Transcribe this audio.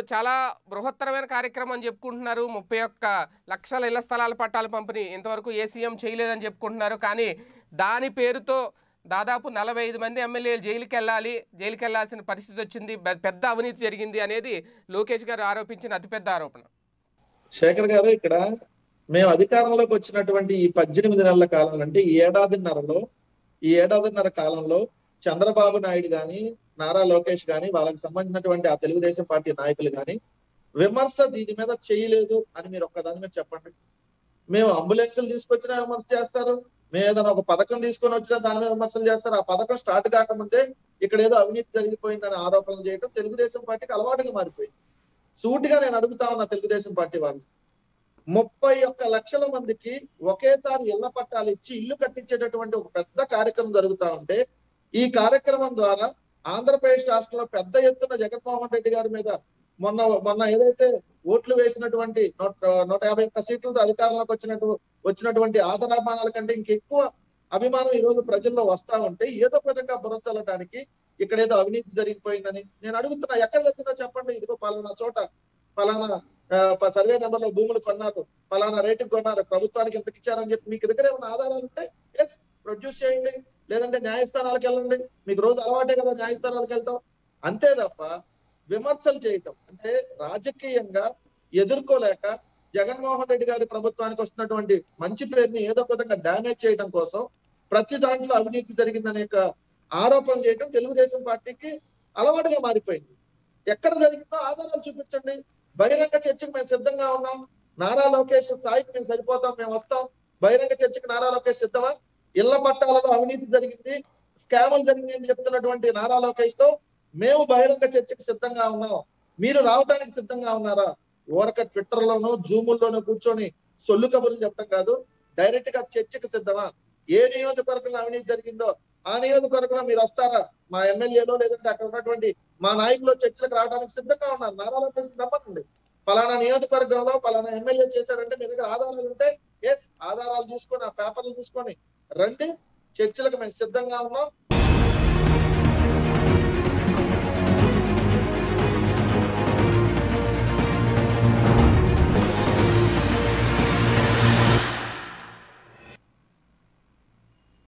చాలా బృహత్తరమైన కార్యక్రమం అని చెప్పుకుంటున్నారు ముప్పై ఒక్క లక్షల ఇళ్ల స్థలాల పట్టాల పంపిణీ ఇంతవరకు ఏ సీఎం చేయలేదని చెప్పుకుంటున్నారు కానీ దాని పేరుతో దాదాపు నలభై ఐదు మంది ఎమ్మెల్యేలు జైలుకి వెళ్ళాలి జైలుకి వెళ్ళాల్సిన పరిస్థితి వచ్చింది పె- పెద్ద అవినీతి జరిగింది అనేది లోకేష్ గారు ఆరోపించిన అతిపెద్ద ఆరోపణ శేఖర్ గారు ఇక్కడ మేము అధికారంలోకి వచ్చినటువంటి ఈ పద్దెనిమిది నెలల కాలం అంటే ఈ ఏడాదిన్నరలో ఈ ఏడాదిన్నర కాలంలో చంద్రబాబు నాయుడు గాని నారా లోకేష్ గాని వాళ్ళకి సంబంధించినటువంటి ఆ తెలుగుదేశం పార్టీ నాయకులు గాని విమర్శ దీని మీద చేయలేదు అని మీరు ఒక్కదాని మీద చెప్పండి మేము అంబులెన్సులు తీసుకొచ్చినా విమర్శ చేస్తారు మేము ఏదైనా ఒక పథకం తీసుకొని వచ్చినా దాని మీద విమర్శలు చేస్తారు ఆ పథకం స్టార్ట్ కాకముందే ఇక్కడ ఏదో అవినీతి జరిగిపోయిందని ఆరోపణలు చేయడం తెలుగుదేశం పార్టీకి అలవాటుగా మారిపోయింది సూటిగా నేను అడుగుతా ఉన్నా తెలుగుదేశం పార్టీ వాళ్ళు ముప్పై ఒక్క లక్షల మందికి ఒకేసారి ఇళ్ల పట్టాలు ఇచ్చి ఇల్లు కట్టించేటటువంటి ఒక పెద్ద కార్యక్రమం జరుగుతా ఉంటే ఈ కార్యక్రమం ద్వారా ఆంధ్రప్రదేశ్ రాష్ట్రంలో పెద్ద ఎత్తున జగన్మోహన్ రెడ్డి గారి మీద మొన్న మొన్న ఏదైతే ఓట్లు వేసినటువంటి నూట నూట యాభై ఒక్క సీట్లతో అధికారంలోకి వచ్చినట్టు వచ్చినటువంటి ఆదరామానాల కంటే ఇంకెక్కువ అభిమానం ఈ రోజు ప్రజల్లో వస్తా ఉంటే ఏదో ఒక విధంగా బురచల్లడానికి ఇక్కడ ఏదో అవినీతి జరిగిపోయిందని నేను అడుగుతున్నా ఎక్కడ జరిగిందో చెప్పండి ఇదిగో పలానా చోట పలానా ఆ, ప- సర్వే నెంబర్ లో భూములు కొన్నారు పలానా రేటుకి కొన్నారు ప్రభుత్వానికి ఎంతకి ఇచ్చారని చెప్పి మీకు దగ్గర ఏమైనా ఆధారాలు ఉంటే ఎస్ ప్రొడ్యూస్ చేయండి లేదంటే న్యాయస్థానాలకు వెళ్ళండి మీకు రోజు అలవాటే కదా న్యాయస్థానాలకు వెళ్ళటం అంతే తప్ప విమర్శలు చేయటం అంటే రాజకీయంగా ఎదుర్కోలేక జగన్మోహన్ రెడ్డి గారి ప్రభుత్వానికి వస్తున్నటువంటి మంచి పేరుని ఏదో ఒక విధంగా డ్యామేజ్ చేయడం కోసం ప్రతి దాంట్లో అవినీతి జరిగిందనే ఒక ఆరోపణ చేయడం తెలుగుదేశం పార్టీకి అలవాటుగా మారిపోయింది ఎక్కడ జరిగిందో ఆధారాలు చూపించండి బహిరంగ చర్చకు మేము సిద్ధంగా ఉన్నాం నారా లోకేష్ స్థాయికి మేము సరిపోతాం మేము వస్తాం బహిరంగ చర్చకు నారా లోకేష్ సిద్ధమా ఇళ్ల పట్టాలలో అవినీతి జరిగింది స్కాములు జరిగింది అని చెప్తున్నటువంటి నారా లోకేష్ తో మేము బహిరంగ చర్చకు సిద్ధంగా ఉన్నాం మీరు రావడానికి సిద్ధంగా ఉన్నారా ఊరక ట్విట్టర్ లోను జూముల్లోనూ కూర్చొని సొల్లు కబుర్లు చెప్పడం కాదు డైరెక్ట్ గా చర్చకు సిద్ధమా ఏ నియోజకవర్గంలో అవినీతి జరిగిందో ఆ నియోజకవర్గంలో మీరు వస్తారా మా ఎమ్మెల్యేలో లేదంటే అక్కడ ఉన్నటువంటి మా నాయకులు చర్చలకు రావడానికి సిద్ధంగా ఉన్నారు నారా లోకేష్ నమ్మకండి పలానా నియోజకవర్గంలో పలానా ఎమ్మెల్యే చేశాడంటే మీ దగ్గర ఆధారాలు ఉంటే ఎస్ ఆధారాలు తీసుకొని ఆ పేపర్లు తీసుకొని రండి చర్చలకు మేము సిద్ధంగా ఉన్నాం